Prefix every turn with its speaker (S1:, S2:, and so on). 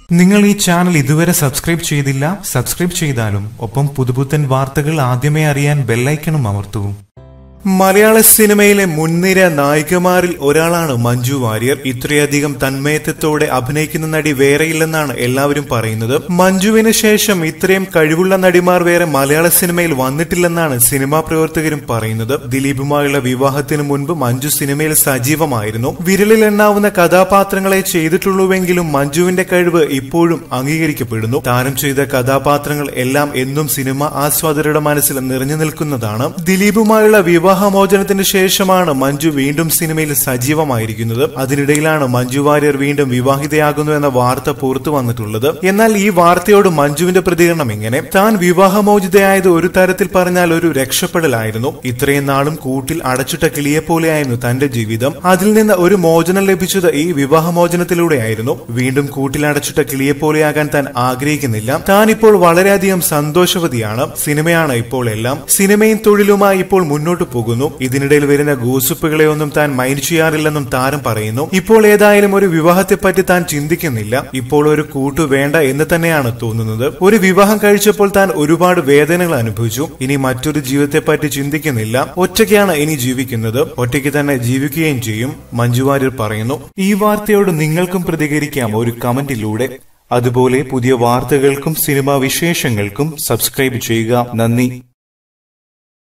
S1: നിങ്ങൾ ഈ ചാനൽ ഇതുവരെ സബ്സ്ക്രൈബ് ചെയ്തില്ല സബ്സ്ക്രൈബ് ചെയ്താലും ഒപ്പം പുതുപുത്തൻ വാർത്തകൾ ആദ്യമേ അറിയാൻ ബെല്ലൈക്കണും അമർത്തൂ മലയാള സിനിമയിലെ മുൻനിര നായികമാരിൽ ഒരാളാണ് മഞ്ജു വാര്യർ ഇത്രയധികം തന്മയത്വത്തോടെ അഭിനയിക്കുന്ന നടി വേറെയില്ലെന്നാണ് എല്ലാവരും പറയുന്നത് മഞ്ജുവിന് ശേഷം ഇത്രയും കഴിവുള്ള നടിമാർ വേറെ മലയാള സിനിമയിൽ വന്നിട്ടില്ലെന്നാണ് സിനിമാ പ്രവർത്തകരും പറയുന്നത് ദിലീപുമായുള്ള വിവാഹത്തിന് മുൻപ് മഞ്ജു സിനിമയിൽ സജീവമായിരുന്നു വിരലിൽ എണ്ണാവുന്ന കഥാപാത്രങ്ങളെ ചെയ്തിട്ടുള്ളൂവെങ്കിലും മഞ്ജുവിന്റെ കഴിവ് ഇപ്പോഴും അംഗീകരിക്കപ്പെടുന്നു താരം ചെയ്ത കഥാപാത്രങ്ങൾ എല്ലാം എന്നും സിനിമ ആസ്വാദകരുടെ മനസ്സിൽ നിറഞ്ഞു നിൽക്കുന്നതാണ് ദിലീപുമായുള്ള വിവാഹമോചനത്തിന് ശേഷമാണ് മഞ്ജു വീണ്ടും സിനിമയിൽ സജീവമായിരിക്കുന്നത് അതിനിടയിലാണ് മഞ്ജു വാര്യർ വീണ്ടും വിവാഹിതയാകുന്നു എന്ന വാർത്ത പുറത്തു വന്നിട്ടുള്ളത് എന്നാൽ ഈ വാർത്തയോട് മഞ്ജുവിന്റെ പ്രതികരണം ഇങ്ങനെ താൻ വിവാഹമോചിതയായത് ഒരു തരത്തിൽ പറഞ്ഞാൽ ഒരു രക്ഷപ്പെടലായിരുന്നു ഇത്രയും നാളും കൂട്ടിൽ അടച്ചിട്ട കിളിയെ പോലെയായിരുന്നു തന്റെ ജീവിതം അതിൽ നിന്ന് ഒരു മോചനം ലഭിച്ചത് ഈ വിവാഹമോചനത്തിലൂടെയായിരുന്നു വീണ്ടും കൂട്ടിൽ അടച്ചിട്ട കിളിയെ പോലെയാകാൻ താൻ ആഗ്രഹിക്കുന്നില്ല താൻ ഇപ്പോൾ വളരെയധികം സന്തോഷവതിയാണ് സിനിമയാണ് ഇപ്പോൾ എല്ലാം സിനിമയും തൊഴിലുമായി ഇപ്പോൾ മുന്നോട്ട് പോകുന്നു ഇതിനിടയിൽ വരുന്ന ഗൂസുപ്പുകളെ ഒന്നും താൻ മൈൻഡ് ചെയ്യാറില്ലെന്നും താരം പറയുന്നു ഇപ്പോൾ ഏതായാലും ഒരു വിവാഹത്തെപ്പറ്റി താൻ ചിന്തിക്കുന്നില്ല ഇപ്പോൾ ഒരു കൂട്ടു വേണ്ട എന്ന് തന്നെയാണ് തോന്നുന്നത് ഒരു വിവാഹം കഴിച്ചപ്പോൾ താൻ ഒരുപാട് വേദനകൾ അനുഭവിച്ചു ഇനി മറ്റൊരു ജീവിതത്തെപ്പറ്റി ചിന്തിക്കുന്നില്ല ഒറ്റയ്ക്കാണ് ഇനി ജീവിക്കുന്നത് ഒറ്റയ്ക്ക് തന്നെ ജീവിക്കുകയും ചെയ്യും മഞ്ജു വാര്യർ പറയുന്നു ഈ വാർത്തയോട് നിങ്ങൾക്കും പ്രതികരിക്കാം ഒരു കമന്റിലൂടെ അതുപോലെ പുതിയ വാർത്തകൾക്കും സിനിമാ വിശേഷങ്ങൾക്കും സബ്സ്ക്രൈബ് ചെയ്യുക നന്ദി